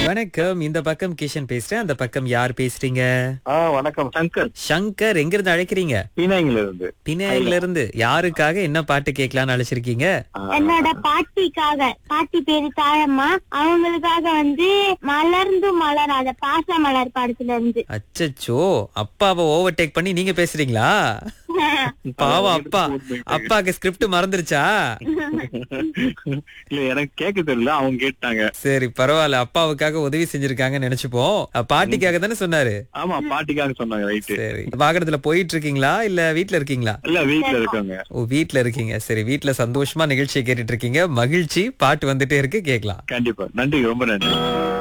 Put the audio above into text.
வணக்கம் இந்த பக்கம் கிஷன் பேசுறேன் அந்த பக்கம் யார் பேசுறீங்க ஆ வணக்கம் சங்கர் சங்கர் எங்க இருந்து அழைக்கிறீங்க பீனாங்கில இருந்து பினாயில இருந்து யாருக்காக என்ன பாட்டு கேட்கலாம்னு அழைச்சிருக்கீங்க என்னோட பாட்டிக்காக பாட்டி பேரு தாழம்மா அவங்களுக்காக வந்து மலர்ந்து மலராத பாச மலர் படத்துல இருந்து அச்சச்சோ அப்பாவை ஓவர்டேக் பண்ணி நீங்க பேசுறீங்களா பாவம் அப்பா அப்பாக்கு ஸ்கிரிப்ட் மறந்துருச்சா இல்ல எனக்கு கேட்க தெரியல அவங்க கேட்டாங்க சரி பரவாயில்ல அப்பாவுக்காக உதவி செஞ்சிருக்காங்கன்னு நினைச்சுப்போம் அஹ், பாட்டிக்காக தானே சொன்னாரு ஆமா பாட்டிக்காக சொன்னாங்க ரைட்டு சரி வாகனத்துல போயிட்டு இருக்கீங்களா இல்ல வீட்ல இருக்கீங்களா இல்ல வீட்டுல இருக்காங்க ஓ வீட்ல இருக்கீங்க சரி வீட்ல சந்தோஷமா நிகழ்ச்சியை கேட்டுட்டு இருக்கீங்க மகிழ்ச்சி பாட்டு வந்துட்டே இருக்கு கேக்கலாம் கண்டிப்பா நன்றி ரொம்ப நன்றி